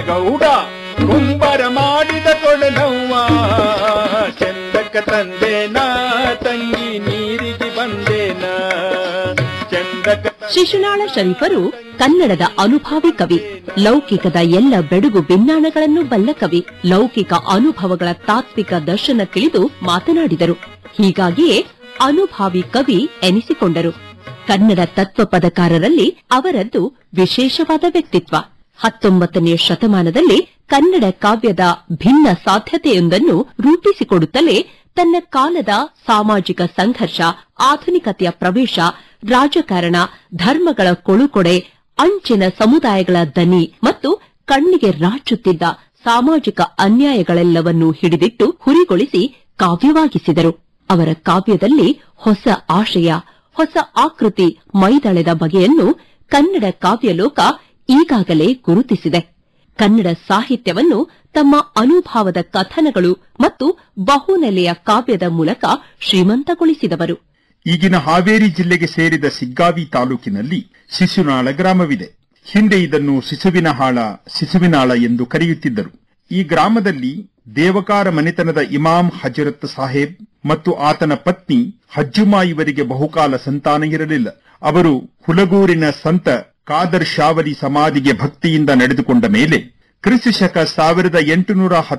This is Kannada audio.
ಗೌಡ ಕುಂಬರ ಮಾಡಿದ ಕೊಡನವ್ವ ಚಂದಕ್ಕ ತಂದೇನಾ ತಂಗಿ ನೀರಿಗೆ ಬಂದೇನಾ ಚಂದಕ್ಕ ಶಿಶುನಾಳ ಶರೀಫರು ಕನ್ನಡದ ಅನುಭಾವಿ ಕವಿ ಲೌಕಿಕದ ಎಲ್ಲ ಬೆಡುಗು ಬಿನ್ನಾಣಗಳನ್ನು ಬಲ್ಲ ಕವಿ ಲೌಕಿಕ ಅನುಭವಗಳ ತಾತ್ವಿಕ ದರ್ಶನ ತಿಳಿದು ಮಾತನಾಡಿದರು ಹೀಗಾಗಿಯೇ ಅನುಭಾವಿ ಕವಿ ಎನಿಸಿಕೊಂಡರು ಕನ್ನಡ ತತ್ವಪದಕಾರರಲ್ಲಿ ಅವರದ್ದು ವಿಶೇಷವಾದ ವ್ಯಕ್ತಿತ್ವ ಹತ್ತೊಂಬತ್ತನೆಯ ಶತಮಾನದಲ್ಲಿ ಕನ್ನಡ ಕಾವ್ಯದ ಭಿನ್ನ ಸಾಧ್ಯತೆಯೊಂದನ್ನು ರೂಪಿಸಿಕೊಡುತ್ತಲೇ ತನ್ನ ಕಾಲದ ಸಾಮಾಜಿಕ ಸಂಘರ್ಷ ಆಧುನಿಕತೆಯ ಪ್ರವೇಶ ರಾಜಕಾರಣ ಧರ್ಮಗಳ ಕೊಳುಕೊಡೆ ಅಂಚಿನ ಸಮುದಾಯಗಳ ದನಿ ಮತ್ತು ಕಣ್ಣಿಗೆ ರಾಚುತ್ತಿದ್ದ ಸಾಮಾಜಿಕ ಅನ್ಯಾಯಗಳೆಲ್ಲವನ್ನೂ ಹಿಡಿದಿಟ್ಟು ಹುರಿಗೊಳಿಸಿ ಕಾವ್ಯವಾಗಿಸಿದರು ಅವರ ಕಾವ್ಯದಲ್ಲಿ ಹೊಸ ಆಶಯ ಹೊಸ ಆಕೃತಿ ಮೈದಳೆದ ಬಗೆಯನ್ನು ಕನ್ನಡ ಕಾವ್ಯಲೋಕ ಈಗಾಗಲೇ ಗುರುತಿಸಿದೆ ಕನ್ನಡ ಸಾಹಿತ್ಯವನ್ನು ತಮ್ಮ ಅನುಭಾವದ ಕಥನಗಳು ಮತ್ತು ಬಹುನೆಲೆಯ ಕಾವ್ಯದ ಮೂಲಕ ಶ್ರೀಮಂತಗೊಳಿಸಿದವರು ಈಗಿನ ಹಾವೇರಿ ಜಿಲ್ಲೆಗೆ ಸೇರಿದ ಸಿಗ್ಗಾವಿ ತಾಲೂಕಿನಲ್ಲಿ ಶಿಶುನಾಳ ಗ್ರಾಮವಿದೆ ಹಿಂದೆ ಇದನ್ನು ಶಿಶುವಿನಹಾಳ ಶಿಶುವಿನಾಳ ಎಂದು ಕರೆಯುತ್ತಿದ್ದರು ಈ ಗ್ರಾಮದಲ್ಲಿ ದೇವಕಾರ ಮನೆತನದ ಇಮಾಂ ಹಜರತ್ ಸಾಹೇಬ್ ಮತ್ತು ಆತನ ಪತ್ನಿ ಹಜ್ಜುಮಾ ಇವರಿಗೆ ಬಹುಕಾಲ ಸಂತಾನ ಇರಲಿಲ್ಲ ಅವರು ಹುಲಗೂರಿನ ಸಂತ ಕಾದರ್ ಶಾವಲಿ ಸಮಾಧಿಗೆ ಭಕ್ತಿಯಿಂದ ನಡೆದುಕೊಂಡ ಮೇಲೆ ಕ್ರಿಸ್ತ ಶಕ ಸಾವಿರದ ಎಂಟುನೂರ